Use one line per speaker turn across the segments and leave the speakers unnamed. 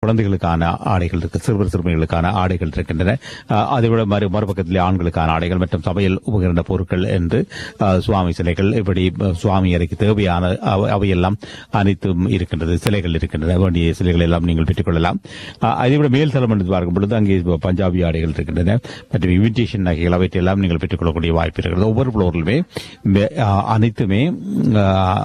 குழந்தைகளுக்கான ஆடைகள் இருக்கு சிறுவர் சிறுமிகளுக்கான ஆடைகள் இருக்கின்றன அஹ், அதைவிட மறு மறுபக்கத்திலே ஆண்களுக்கான ஆடைகள் மற்றும் சமையல் உபகரண பொருட்கள் என்று அஹ், சுவாமி சிலைகள் இப்படி அஹ், சுவாமி அறைக்கு தேவையான அவை- அவையெல்லாம் அனைத்தும் இருக்கின்றது சிலைகள் இருக்கின்றன வேண்டிய சிலைகள் எல்லாம் நீங்கள் பெற்றுக்கொள்ளலாம் அஹ், அதைவிட மேல் தளம் என்று பார்க்கும் பொழுது அங்கே பஞ்சாபி ஆடைகள் இருக்கின்றன மற்றும் இன்விடேஷன் நகைகள் அவற்றையெல்லாம் நீங்கள் பெற்றுக்கொள்ளக்கூடிய வாய்ப்பு இருக்கிறது ஒவ்வொரு ஃப்ளோரிலுமே மே- அஹ், அனைத்துமே அஹ்,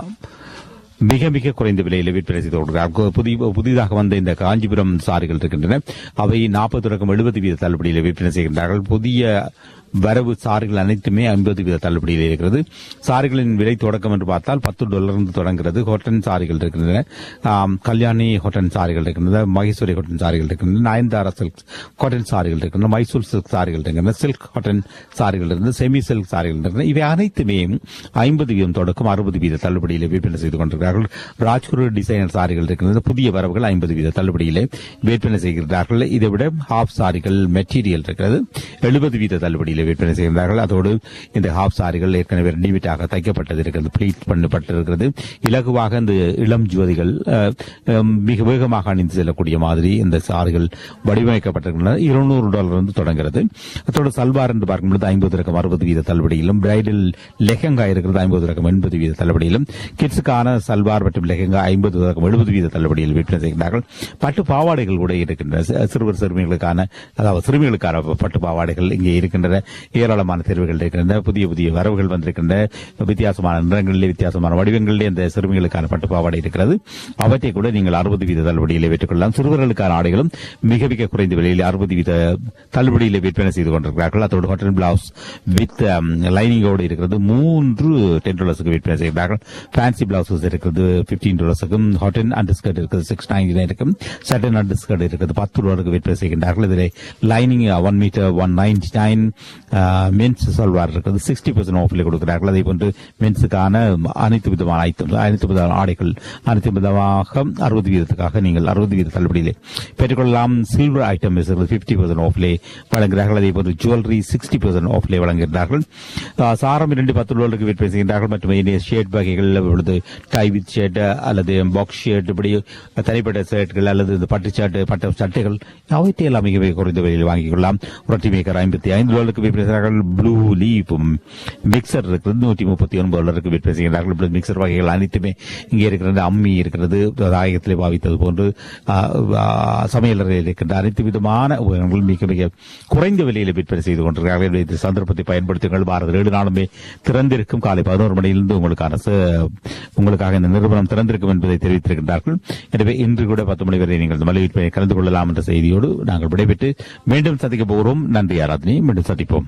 மிக மிக குறைந்த விலையில் விற்பனை செய்து கொடுக்கிறார் புதிய புதிதாக வந்த இந்த காஞ்சிபுரம் சாரிகள் இருக்கின்றன அவை நாற்பது தொடக்கம் எழுபது வீத தள்ளுபடியில் விற்பனை செய்கின்றார்கள் புதிய வரவு சாரிகள் அனைத்துமே ஐம்பது வீத தள்ளுபடியில் இருக்கிறது சாரிகளின் விலை தொடக்கம் என்று பார்த்தால் பத்து டாலர் இருந்து தொடங்குகிறது ஹோட்டன் சாரிகள் இருக்கின்றன ஆம், கல்யாணி ஹோட்டன் சாரிகள் இருக்கின்றன மகேஸ்வரி ஹோட்டன் சாரிகள் இருக்கின்றன நயன்தாரா சில்க் காட்டன் சாரிகள் இருக்கின்றன மைசூர் சில்க் சாரிகள் இருக்கின்றன சில்க் காட்டன் சாரிகள் இருக்கின்றன செமி சில்க் சாரிகள் இருக்கின்றன இவை அனைத்துமே ஐம்பது வீதம் தொடக்கம் அறுபது வீத தள்ளுபடியில் விற்பனை செய்து கொண்டிருக்கிறார்கள் ராஜ்குரு டிசைனர் சாரிகள் இருக்கின்றன புதிய வரவுகள் ஐம்பது வீத தள்ளுபடியிலே விற்பனை செய்கிறார்கள் இதை விட ஹாஃப் சாரிகள் மெட்டீரியல் இருக்கிறது எழுபது வீத தள்ளுபடியில் விற்பனை செய்கிறார்கள் அதோடு இந்த ஹாஃப் சாரிகள் ஏற்கனவே ரெடிமேட்டாக தைக்கப்பட்டது இருக்கிறது ப்ளீட் பண்ணப்பட்டிருக்கிறது இலகுவாக இந்த இளம் ஜோதிகள் அஹ், அஹ், மிக வேகமாக அணிந்து செல்லக்கூடிய மாதிரி இந்த சாரிகள் வடிவமைக்கப்பட்டிருக்கின்றன இருநூறு டாலர் வந்து தொடங்குகிறது அதோடு சல்வார் என்று பார்க்கும்போது ஐம்பது ரகம் அறுபது வீத தள்ளுபடியிலும் பிரைடல் லெஹங்கா இருக்கிறது ஐம்பது ரகம் எண்பது வீத தள்ளுபடியிலும் கிட்ஸுக்கான சல்வார் மற்றும் லெஹங்கா ஐம்பது ரகம் எழுபது வீத தள்ளுபடியில் விற்பனை செய்கிறார்கள் பட்டு பாவாடைகள் கூட இருக்கின்றன சி- சிறுவர் சிறுமிகளுக்கான அதாவது சிறுமிகளுக்கான பட்டு பாவாடைகள் இங்கே இருக்கின்றன ஏராளமான தேர்வுகள் இருக்கின்றன புதிய புதிய வரவுகள் வந்திருக்கின்றன வித்தியாசமான நிறங்களிலே வித்தியாசமான வடிவங்களிலே இந்த சிறுமிகளுக்கான பட்டு பாவாடை இருக்கிறது அவற்றை கூட நீங்கள் அறுபது வீத தள்ளுபடியிலே பெற்றுக்கொள்ளலாம் சிறுவர்களுக்கான ஆடைகளும் மிக மிக குறைந்த விலையில் அறுபது வீத தள்ளுபடியிலே விற்பனை செய்து கொண்டிருக்கிறார்கள் அதோடு ஹோட்டல் பிளவுஸ் வித் லைனிங்கோடு இருக்கிறது மூன்று டென் டாலர்ஸுக்கு விற்பனை செய்கிறார்கள் ஃபேன்சி பிளவுசஸ் இருக்கிறது பிப்டீன் டாலர்ஸுக்கும் ஹாட்டன் அண்டர் ஸ்கர்ட் இருக்குது சிக்ஸ் நைன்டி நைனுக்கும் சட்டன் அண்டர் ஸ்கர்ட் இருக்கிறது பத்து டாலருக்கு விற்பனை செய்கின்றார்கள் இதில் lining one metre one ninety nine men's salwar இருக்கிறது சிக்ஸ்டி பர்சன்ட் ஆஃபில் கொடுக்கிறார்கள் அதே போன்று மென்ஸுக்கான அனைத்து விதமான ஐட்டம் அனைத்து விதமான ஆடைகள் அனைத்து விதமாக அறுபது வீதத்துக்காக நீங்கள் அறுபது வீத தள்ளுபடியிலே பெற்றுக்கொள்ளலாம் சில்வர் ஐட்டம் இருக்கிறது பிப்டி பர்சன்ட் ஆஃப்லே வழங்குகிறார்கள் அதே போன்று ஜுவல்லரி சிக்ஸ்டி பர்சன்ட் ஆஃப்லே வழங்குகிறார்கள் ஆஹ் சாரம் இரண்டு பத்து டாலருக்கு விற்பனை செய்கின்றார்கள் மற்றும் ஷேட் வகைகள் இப்பொழுது டை வித் ஷர்ட் அல்லது பாக்ஸ் ஷர்ட் இப்படி தனிப்பட்ட ஷர்ட்கள் அல்லது இந்த பட்டு ஷர்ட் பட்டு சட்டைகள் அவற்றை எல்லாம் மிக மிக குறைந்த விலையில் வாங்கிக் கொள்ளலாம் ரொட்டி மேக்கர் ஐம்பத்தி ஐந்து டாலருக்கு விற்பனை செய்கிறார்கள் ப்ளூ லீப் மிக்சர் இருக்கிறது நூற்றி முப்பத்தி ஒன்பது டாலருக்கு விற்பனை செய்கிறார்கள் இப்படி மிக்சர் வகைகள் அனைத்துமே இங்கே இருக்கிறது அம்மி இருக்கிறது தாயகத்திலே பாவித்தது போன்று ஆஹ், ஆஹ், சமையலறையில் இருக்கின்ற அனைத்து விதமான உபகரணங்கள் மிக மிக குறைந்த விலையில் விற்பனை செய்து கொண்டிருக்கிறார்கள் இந்த சந்தர்ப்பத்தை பயன்படுத்துங்கள் பாரத ஏழு நாளுமே திறந்திருக்கும் காலை பதினோரு மணியிலிருந்து உங்களுக்கான ச- உங்களுக்காக இந்த நிறுவனம் திறந்திருக்கும் என்பதை தெரிவித்திருக்கின்றார்கள் எனவே இன்று கூட பத்து மணி வரை நீங்கள் இந்த மலை விற்பனை கலந்து கொள்ளலாம் என்ற செய்தியோடு நாங்கள் விடைபெற்று மீண்டும் சந்திக்க போகிறோம் நன்றி ஆராதனை மீண்டும் சந்திப்போம்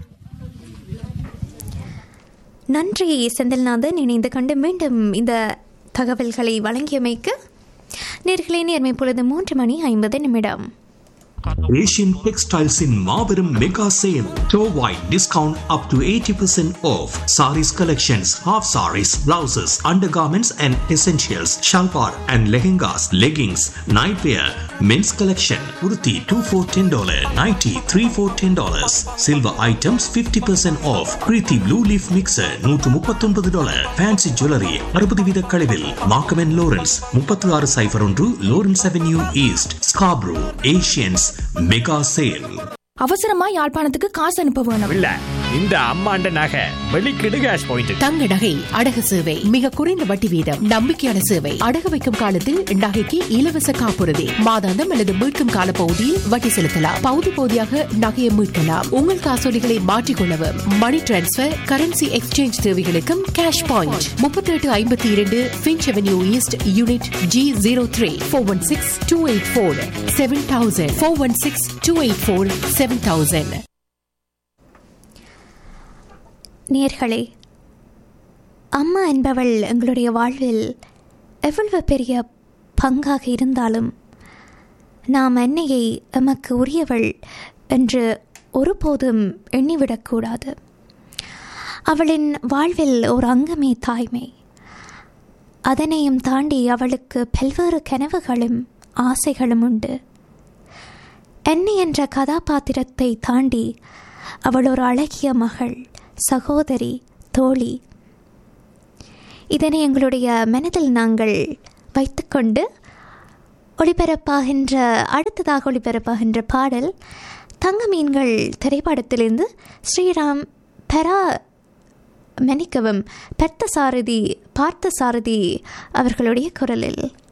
நன்றி செந்தில்நாதன் இணைந்து கண்டு மீண்டும் இந்த தகவல்களை வழங்கியமைக்கு நேர்களே நேர்மை பொழுது மூன்று மணி ஐம்பது நிமிடம்
Asian Textiles in Marverum Mega Sale. Store wide discount up to 80% off. Saris collections, half saris, blouses, undergarments and essentials, shalwar and lehengas, leggings, nightwear, men's collection, kurti 2 for $10, nighty 3 for $10. Silver items 50% off. Preeti Blue Leaf Mixer 139 dollar. Fancy Jewelry 60 வீத கழிவில். Markham and Lawrence 36 சைபர் ஒன்று Lawrence Avenue East, Scarborough, Asians Mega Sale.
அவசரமா யாழ்ப்பாணத்துக்கு காசு அனுப்ப வேணும்
இல்ல இந்த அம்மாண்ட நகை வெளிக்கிடு கேஷ் பாயிண்ட்
தங்க நகை அடகு சேவை மிக குறைந்த வட்டி வீதம் நம்பிக்கையான சேவை அடகு வைக்கும் காலத்தில் நகைக்கு இலவச காப்புறுதி மாதாந்தம் அல்லது மீட்கும் கால பகுதியில் வட்டி செலுத்தலாம் பகுதி பகுதியாக நகையை மீட்கலாம் உங்கள் காசோலிகளை மாற்றிக்கொள்ளவும் மணி டிரான்ஸ்பர் கரன்சி எக்ஸ்சேஞ்ச் தேவைகளுக்கும் கேஷ் பாயிண்ட் முப்பத்தி எட்டு ஐம்பத்தி இரண்டு Finch Avenue East unit G zero three four one six two eight four seven thousand four one six two eight four seven thousand
நேர்களே அம்மா என்பவள் எங்களுடைய வாழ்வில் எவ்வளவு பெரிய பங்காக இருந்தாலும் நாம் அன்னையை எமக்கு உரியவள் என்று ஒருபோதும் எண்ணிவிடக்கூடாது அவளின் வாழ்வில் ஒரு அங்கமே தாய்மை அதனையும் தாண்டி அவளுக்கு பல்வேறு கனவுகளும் ஆசைகளும் உண்டு என்னை என்ற கதாபாத்திரத்தை தாண்டி அவள் ஒரு அழகிய மகள் சகோதரி தோழி இதனை எங்களுடைய மனதில் நாங்கள் வைத்துக்கொண்டு ஒளிபரப்பாகின்ற அடுத்ததாக ஒளிபரப்பாகின்ற பாடல் தங்க மீன்கள் திரைப்படத்திலிருந்து ஸ்ரீராம் பெரா மன்னிக்கவும் பெர்த்த சாரதி பார்த்த சாரதி அவர்களுடைய குரலில்